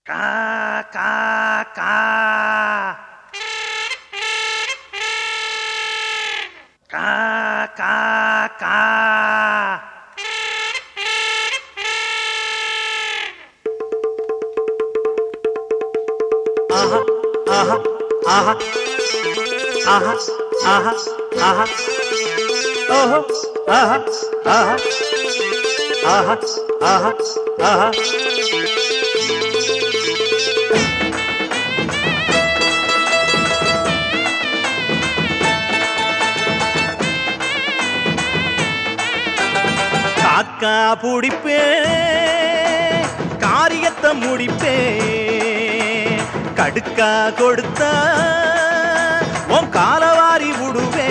கா கா கா கா கா கா ஆஹா ஆஹா ஆஹா ஆஹா ஆஹா ஆஹா ஓஹோ ஆஹா ஆஹா ஆஹா ஆஹா ஆஹா காக்கா பிடிப்பே காரியத்தை முடிப்பே கடுக்கா கொடுத்தா உன் காலவாரி விடுவே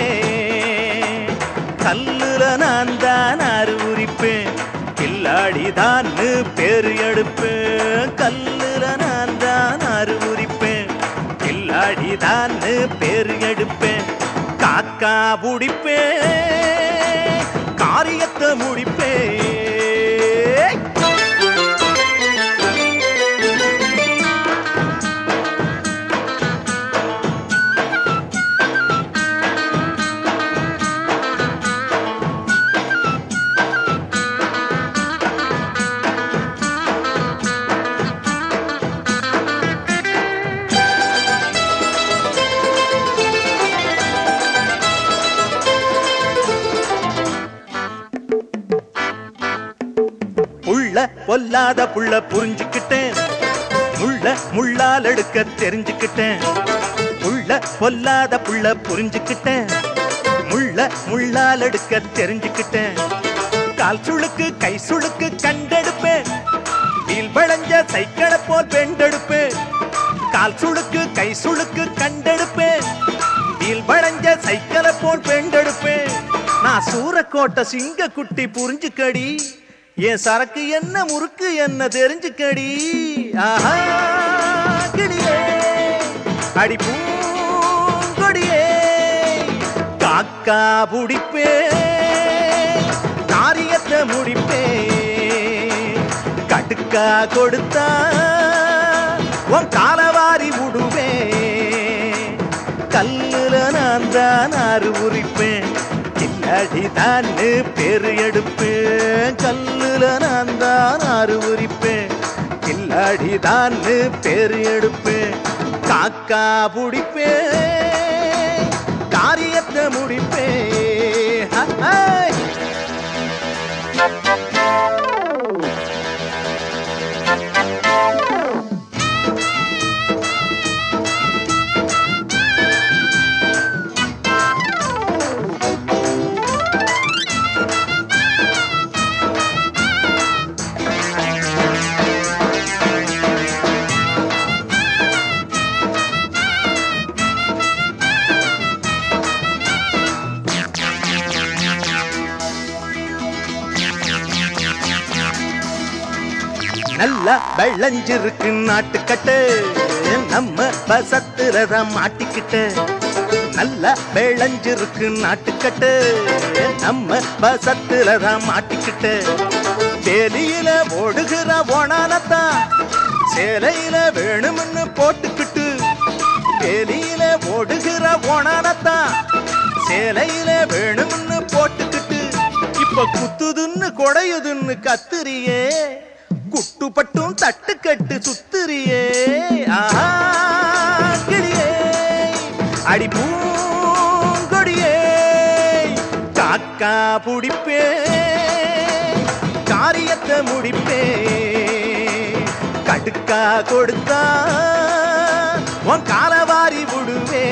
கல்லுல நான் தான் அறிவுரிப்பேன் கில்லாடிதான் பேரு எடுப்பேன் கல்லுல நான் தான் அறிவுரிப்பேன் கில்லாடிதான் பேரு எடுப்பேன் காக்கா பிடிப்பேன் காரியத்தை முடிப்பேன் புள்ள பொல்லாத புள்ள புரிஞ்சுக்கிட்டேன் முள்ள முள்ளால் எடுக்க தெரிஞ்சுக்கிட்டேன் புள்ள பொல்லாத புள்ள புரிஞ்சுக்கிட்டேன் முள்ள முள்ளால் எடுக்க தெரிஞ்சுக்கிட்டேன் கால் சுளுக்கு கை சுளுக்கு கண்டெடுப்பேன் வீல் வளைஞ்ச சைக்கிளை போல் பெண்டெடுப்பேன் கால் சுளுக்கு கை சுளுக்கு கண்டெடுப்பேன் வீல் வளைஞ்ச சைக்கிளை போல் பெண்டெடுப்பேன் நான் சூரக்கோட்டை சிங்க குட்டி புரிஞ்சுக்கடி என் சரக்கு என்ன முறுக்கு என்ன தெரிஞ்சுக்கடி ஆஹா கிளியே அடி பூங்கொடியே காக்கா புடிப்பே காரியத்தை முடிப்பே கடுக்கா கொடுத்தா உன் காலவாரி விடுவே கல்லுல நான் தான் ஆறு உரிப்பேன் கில்லாடி தான் பேரு எடுப்பேன் கல்லுல நான் தான் ஆறு உரிப்பேன் கில்லாடி தான் பேரு எடுப்பேன் காக்கா புடிப்பேன் காரியத்தை முடிப்பேன் ஹை. நல்லா வெள்ளஞ்சிருக்கு நாட்டுக்கட்டு நம்ம பசத்துறத மாட்டிக்கிட்டு நல்லா வெள்ளஞ்சிருக்கு நாட்டுக்கட்டு நம்ம பசத்துறத மாட்டிக்கிட்டு வேலியில ஓடுகிற ஓனானத்தான் சேலையில வேணும்னு போட்டுக்கிட்டு வேலியில ஓடுகிற ஓனானத்தான் சேலையில வேணும்னு போட்டுக்கிட்டு இப்ப குத்துதுன்னு கொடையுதுன்னு கத்துறியே குட்டுப்பட்டும் தட்டுக்கட்டு சுத்துறியே ஆஹா கிளியே அடி பூங்கொடியே காக்கா புடிப்பே காரியத்தை முடிப்பே கடுக்கா கொடுத்தா உன் காலவாரி விடுவே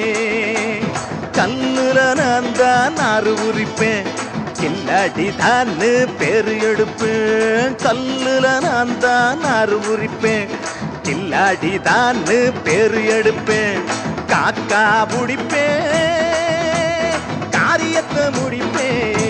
கல்லுல நான் தான் நாறு உரிப்பேன் கில்லாடி தான் பேரு எடுப்பேன் கல்லுல நான் தான் நாறு உரிப்பேன் கில்லாடி தான் பேரு எடுப்பேன் காக்கா புடிப்பேன் காரியத்தை முடிப்பேன்